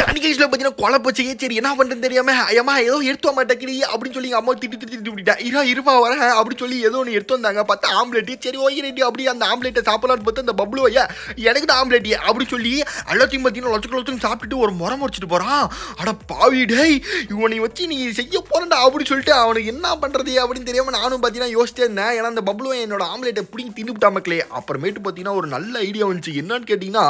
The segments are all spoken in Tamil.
தனிக்கையில் பார்த்தீங்கன்னா கொலை போச்சே சரி என்ன பண்ணுறது தெரியாம ஏமா ஏதோ எடுத்து மாட்டேங்கிறீ அப்படின்னு சொல்லி எங்க அம்மா திட்டி திட்டி திட்டி விட்டுட்டேன் இரா இருப்பா வரேன் அப்படின்னு சொல்லி ஏதோ ஒன்று எடுத்து வந்தாங்க பார்த்தா ஆம்லெட் சரி ஓகே ரெட்டி அப்படி அந்த ஆம்லெட்டை சாப்பிடலான்னு பார்த்தா அந்த பப்ளு ஐயா எனக்கு தான் ஆம்லெட் அப்படி சொல்லி எல்லாத்தையும் பார்த்தீங்கன்னா லட்சக்கு லட்சம் சாப்பிட்டுட்டு ஒரு முறை முடிச்சிட்டு போறான் அட பாவி டேய் இவனை வச்சு நீ செய்ய போறேன்டா அப்படின்னு சொல்லிட்டு அவனுக்கு என்ன பண்றது அப்படின்னு தெரியாம நானும் பார்த்தீங்கன்னா யோசிச்சே இருந்தேன் ஏன்னா அந்த பப்ளுவை என்னோட ஆம்லெட்டை பிடிங்கி தின்னுவிட்டா மக்களே அப்புறமேட்டு பார்த்தீங்கன்னா ஒரு நல்ல ஐடியா வந்துச்சு என்னன்னு கேட்டிங்கன்னா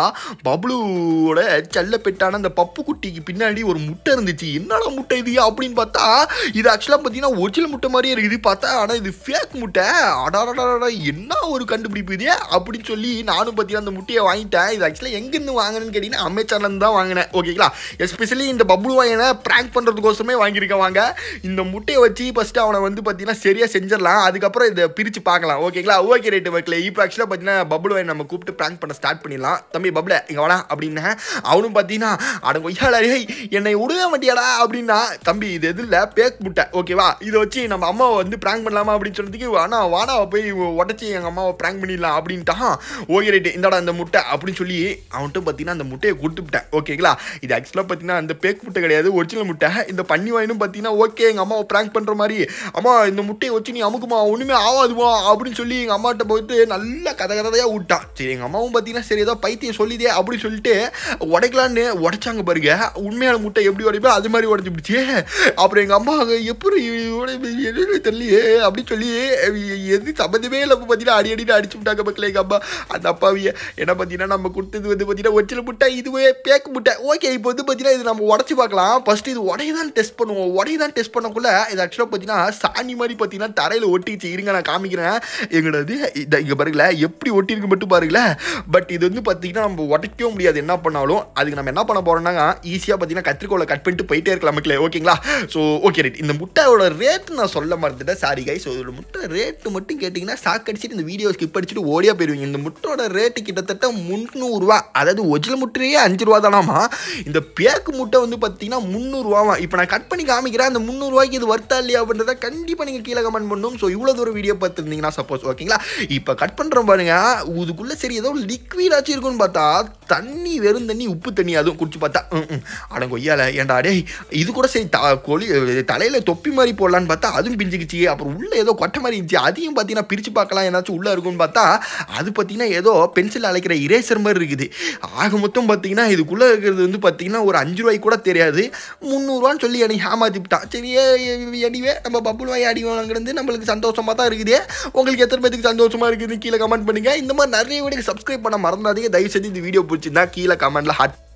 பப்ளுவோட செல்ல பெட்டான அந்த பப்பு குட்டிக்கு பின்னாடி ஒரு முட்டை இருந்துச்சு என்னடா முட்டை இது அப்படின்னு பார்த்தா இது ஆக்சுவலாக பார்த்தீங்கன்னா ஒரிஜினல் முட்டை மாதிரியே இருக்குது பார்த்தா ஆனால் இது ஃபேக் முட்டை அடாடா என்ன ஒரு கண்டுபிடிப்பு இது அப்படின்னு சொல்லி நானும் பார்த்தீங்கன்னா அந்த முட்டையை வாங்கிட்டேன் இது ஆக்சுவலாக எங்கேருந்து வாங்கினேன்னு கேட்டிங்கன்னா அமேசான்லேருந்து தான் வாங்கினேன் ஓகேங்களா எஸ்பெஷலி இந்த பப்ளு வாங்கின ப்ராங்க் பண்ணுறதுக்கோசரமே வாங்கியிருக்கேன் வாங்க இந்த முட்டையை வச்சு ஃபஸ்ட்டு அவனை வந்து பார்த்தீங்கன்னா சரியாக செஞ்சிடலாம் அதுக்கப்புறம் இதை பிரித்து பார்க்கலாம் ஓகேங்களா ஓகே ரைட்டு வைக்கல இப்போ ஆக்சுவலாக பார்த்தீங்கன்னா பப்ளு வாங்கி நம்ம கூப்பிட்டு ப்ராங்க் பண்ண ஸ்டார்ட் பண்ணிடலாம் தம்பி பப்ள இங்கே வாடா அப்படின்னு அவனும் பார்த்தீங்கன்னா அட கொய்யாடா டேய் என்னை விடவே மாட்டியாடா அப்படின்னா தம்பி இது எது இல்லை பேக் முட்டை ஓகேவா இதை வச்சு நம்ம அம்மாவை வந்து ப்ராங்க் பண்ணலாமா அப்படின்னு சொன்னதுக்கு வானா வாடா போய் உடச்சி எங்கள் அம்மாவை ப்ராங்க் பண்ணிடலாம் அப்படின்ட்டான் ஓகே ரைட்டு இந்தாடா அந்த முட்டை அப்படின்னு சொல்லி அவன்கிட்ட பார்த்தீங்கன்னா அந்த முட்டையை கொடுத்துட்டேன் ஓகேங்களா இது ஆக்சுவலாக பார்த்தீங்கன்னா அந்த பேக் முட்டை கிடையாது ஒரிஜினல் முட்டை இந்த பண்ணி வாயினும் பார்த்தீங்கன்னா ஓகே எங்கள் அம்மாவை ப்ராங்க் பண்ணுற மாதிரி அம்மா இந்த முட்டையை வச்சு நீ அமுக்குமா ஒன்றுமே ஆகாதுமா அப்படின்னு சொல்லி எங்கள் அம்மாட்ட போயிட்டு நல்லா கதை கதையாக விட்டான் சரி எங்கள் அம்மாவும் பார்த்தீங்கன்னா சரி ஏதோ பைத்தியம் சொல்லிதே அப்படின்னு சொல்லிட்டு உடைக்கலான்னு உடைச்சாங்க பாருங்க உண்மையான முட்டை எப்படி உடைப்போ அது மாதிரி உடச்சி பிடிச்சி அப்புறம் எங்கள் அம்மா எப்படி என்னன்னு தெரியலையே அப்படின்னு சொல்லி எது சம்மந்தமே இல்லை பார்த்தீங்கன்னா அடி அடின்னு அடிச்சு விட்டாங்க மக்களே எங்கள் அம்மா அந்த அப்பாவிய என்ன பார்த்தீங்கன்னா நம்ம கொடுத்தது வந்து பார்த்தீங்கன்னா ஒச்சில முட்டை இதுவே பேக் முட்டை ஓகே இப்போ வந்து பார்த்தீங்கன்னா இது நம்ம உடச்சி பார்க்கலாம் ஃபர்ஸ்ட் இது உடைய தான் டெஸ்ட் பண்ணுவோம் உடைய தான் டெஸ்ட் பண்ணக்குள்ள இது ஆக்சுவலாக பார்த்தீங்கன்னா சாணி மாதிரி பார்த்தீங்கன்னா தரையில் ஒட்டிச்சு இருங்க நான் காமிக்கிறேன் எங்களது இந்த இங்கே பாருங்களேன் எப்படி ஒட்டியிருக்கு மட்டும் பாருங்களேன் பட் இது வந்து பார்த்தீங்கன்னா நம்ம உடைக்கவும் முடியாது என்ன பண்ணாலும் அதுக்கு நம்ம என்ன பண்ண போகிறோம்னா ஈஸியாக பார்த்தீங்கன்னா கத்திரிக்கோலை கட் பண்ணிட்டு போயிட்டே இருக்கலாம் மக்களே ஓகேங்களா ஸோ ஓகே ரைட் இந்த முட்டையோட ரேட் நான் சொல்ல மறந்துட்டேன் சாரி கை ஸோ இதோட முட்டை ரேட்டு மட்டும் கேட்டிங்கன்னா சாக்கு அடிச்சுட்டு இந்த வீடியோ ஸ்கிப் அடிச்சுட்டு ஓடியா போயிருவீங்க இந்த முட்டையோட ரேட்டு கிட்டத்தட்ட முந்நூறுரூவா அதாவது ஒரிஜினல் முட்டையே அஞ்சு ரூபா தானாமா இந்த பேக்கு முட்டை வந்து பார்த்தீங்கன்னா முந்நூறுவாமா இப்போ நான் கட் பண்ணி காமிக்கிறேன் அந்த முந்நூறுவாய்க்கு இது வர்த்தா இல்லையா அப்படின்றத கண்டிப்பாக நீங்கள் கீழே கமெண்ட் பண்ணணும் ஸோ இவ்வளோ தூரம் வீடியோ பார்த்துருந்தீங்கன்னா சப்போஸ் ஓகேங்களா இப்போ கட் பண்ணுறோம் பாருங்க இதுக்குள்ளே சரி ஏதோ லிக்விட் ஆச்சு இருக்குன்னு பார்த்தா தண்ணி வெறும் தண்ணி உப்பு தண்ணி அதுவும் குடிச்சு பார்த்தா அட கொய்யால ஏன்டா டேய் இது கூட சரி த கொலி தலையில் தொப்பி மாதிரி போடலான்னு பார்த்தா அதுவும் பிஞ்சுக்கிச்சு அப்புறம் உள்ளே ஏதோ கொட்டை மாதிரி இருந்துச்சு அதையும் பார்த்தீங்கன்னா பிரித்து பார்க்கலாம் ஏதாச்சும் உள்ளே இருக்கும்னு பார்த்தா அது பார்த்தீங்கன்னா ஏதோ பென்சில் அழைக்கிற இரேசர் மாதிரி இருக்குது ஆக மொத்தம் பார்த்தீங்கன்னா இதுக்குள்ளே இருக்கிறது வந்து பார்த்தீங்கன்னா ஒரு அஞ்சு ரூபாய்க்கு கூட தெரியாது முந்நூறுவான்னு சொல்லி என்னை ஏமாத்திவிட்டான் சரி எனிவே நம்ம பப்புள் வாய் அடி வாங்குறது நம்மளுக்கு சந்தோஷமாக தான் இருக்குது உங்களுக்கு எத்தனை பேருக்கு சந்தோஷமாக இருக்குது கீழே கமெண்ட் பண்ணுங்கள் இந்த மாதிரி நிறைய வீடியோ சப்ஸ்கிரைப் பண்ண மறந்துடாதீங்க தயவு செஞ்சு இந்த வீடியோ பிடிச்சிருந்தா கீழே கமெண்ட்டில் ஹாட்